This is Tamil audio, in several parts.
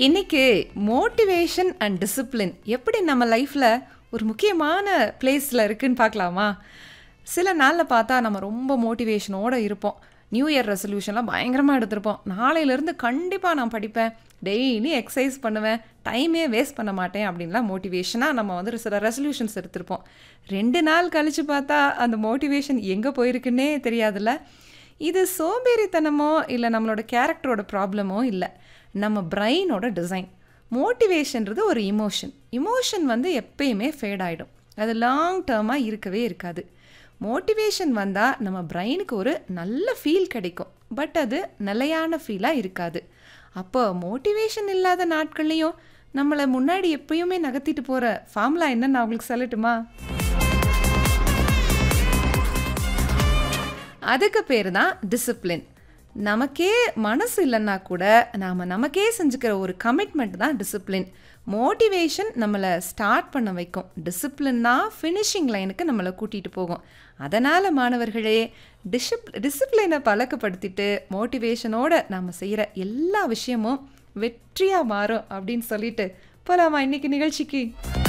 இன்னைக்கு மோட்டிவேஷன் அண்ட் டிசிப்ளின் எப்படி நம்ம லைஃப்பில் ஒரு முக்கியமான பிளேஸில் இருக்குன்னு பார்க்கலாமா சில நாளில் பார்த்தா நம்ம ரொம்ப மோட்டிவேஷனோடு இருப்போம் நியூ இயர் ரெசல்யூஷன்லாம் பயங்கரமாக எடுத்திருப்போம் நாளையிலேருந்து கண்டிப்பாக நான் படிப்பேன் டெய்லி எக்ஸசைஸ் பண்ணுவேன் டைமே வேஸ்ட் பண்ண மாட்டேன் அப்படின்லாம் மோட்டிவேஷனாக நம்ம வந்து சில ரெசல்யூஷன்ஸ் எடுத்திருப்போம் ரெண்டு நாள் கழித்து பார்த்தா அந்த மோட்டிவேஷன் எங்கே போயிருக்குன்னே தெரியாதுல்ல இது சோம்பேறித்தனமோ இல்லை நம்மளோட கேரக்டரோட ப்ராப்ளமோ இல்லை நம்ம பிரெயினோட டிசைன் மோட்டிவேஷன்றது ஒரு இமோஷன் இமோஷன் வந்து எப்பயுமே ஃபேட் ஆகிடும் அது லாங் டேர்மாக இருக்கவே இருக்காது மோட்டிவேஷன் வந்தால் நம்ம பிரெயினுக்கு ஒரு நல்ல ஃபீல் கிடைக்கும் பட் அது நிலையான ஃபீலாக இருக்காது அப்போ மோட்டிவேஷன் இல்லாத நாட்கள்லையும் நம்மளை முன்னாடி எப்பயுமே நகர்த்திட்டு போகிற ஃபார்முலா என்னன்னு நான் உங்களுக்கு சொல்லட்டுமா அதுக்கு பேர் தான் டிசிப்ளின் நமக்கே மனசு இல்லைன்னா கூட நாம் நமக்கே செஞ்சுக்கிற ஒரு கமிட்மெண்ட் தான் டிசிப்ளின் மோட்டிவேஷன் நம்மளை ஸ்டார்ட் பண்ண வைக்கும் டிசிப்ளின்னா ஃபினிஷிங் லைனுக்கு நம்மளை கூட்டிகிட்டு போகும் அதனால் மாணவர்களே டிசிப் டிசிப்ளினை பழக்கப்படுத்திட்டு மோட்டிவேஷனோட நாம் செய்கிற எல்லா விஷயமும் வெற்றியாக மாறும் அப்படின்னு சொல்லிட்டு போலாமா இன்னைக்கு நிகழ்ச்சிக்கு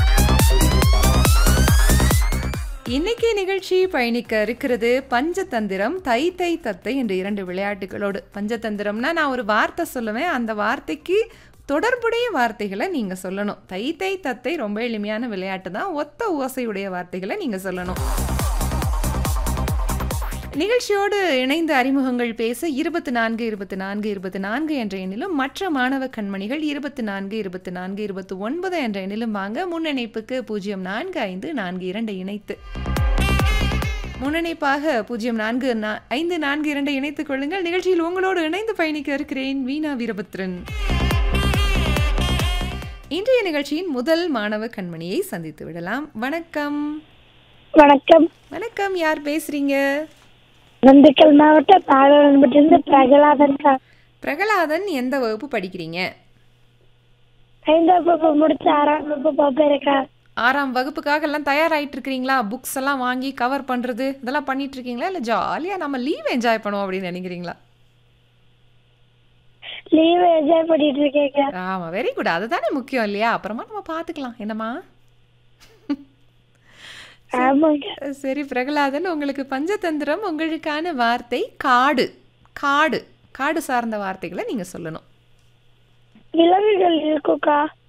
இன்னைக்கு நிகழ்ச்சி பயணிக்க இருக்கிறது பஞ்சதந்திரம் தை தை தத்தை என்ற இரண்டு விளையாட்டுகளோடு பஞ்சதந்திரம்னா நான் ஒரு வார்த்தை சொல்லுவேன் அந்த வார்த்தைக்கு தொடர்புடைய வார்த்தைகளை நீங்கள் சொல்லணும் தை தை தத்தை ரொம்ப எளிமையான விளையாட்டு தான் ஒத்த ஓசையுடைய வார்த்தைகளை நீங்கள் சொல்லணும் நிகழ்ச்சியோடு இணைந்த அறிமுகங்கள் பேச இருபத்தி நான்கு இருபத்தி நான்கு இருபத்தி நான்கு என்ற எண்ணிலும் மற்ற மாணவ கண்மணிகள் இருபத்தி நான்கு இருபத்தி நான்கு இருபத்தி ஒன்பது என்ற எண்ணிலும் வாங்க முன்னிணைப்புக்கு பூஜ்ஜியம் நான்கு ஐந்து நான்கு இரண்டு இணைத்து முன்னிணைப்பாக பூஜ்ஜியம் நான்கு நா- ஐந்து நான்கு இரண்டு இணைத்துக் கொள்ளுங்கள் நிகழ்ச்சியில் உங்களோடு இணைந்து பயணிக்க இருக்கிறேன் வீணா வீரபத்ரன் இன்றைய நிகழ்ச்சியின் முதல் மாணவ கண்மணியை சந்தித்து விடலாம் வணக்கம் வணக்கம் வணக்கம் யார் பேசுறீங்க திண்டுக்கல் மாவட்டம் பாலவன்பட்டிலிருந்து பிரகலாதன் கா பிரகலாதன் எந்த வகுப்பு படிக்கிறீங்க ஐந்தாம் வகுப்பு முடிச்சு ஆறாம் வகுப்பு போகிறேக்கா ஆறாம் வகுப்புக்காக எல்லாம் தயாராகிட்டு இருக்கிறீங்களா புக்ஸ் எல்லாம் வாங்கி கவர் பண்ணுறது இதெல்லாம் பண்ணிட்டு இருக்கீங்களா இல்லை ஜாலியாக நம்ம லீவ் என்ஜாய் பண்ணுவோம் அப்படின்னு நினைக்கிறீங்களா லீவு என்ஜாய் பண்ணிட்டு இருக்கேக்கா ஆமாம் வெரி குட் அதுதானே முக்கியம் இல்லையா அப்புறமா நம்ம பார்த்துக்கலாம் என்னம்மா ஆமாங்க சரி பிரகலாதன் உங்களுக்கு பஞ்சதந்திரம் உங்களுக்கான வார்த்தை காடு காடு காடு சார்ந்த வார்த்தைகளை நீங்கள் சொல்லணும் விலங்குகள் இருக்குக்கா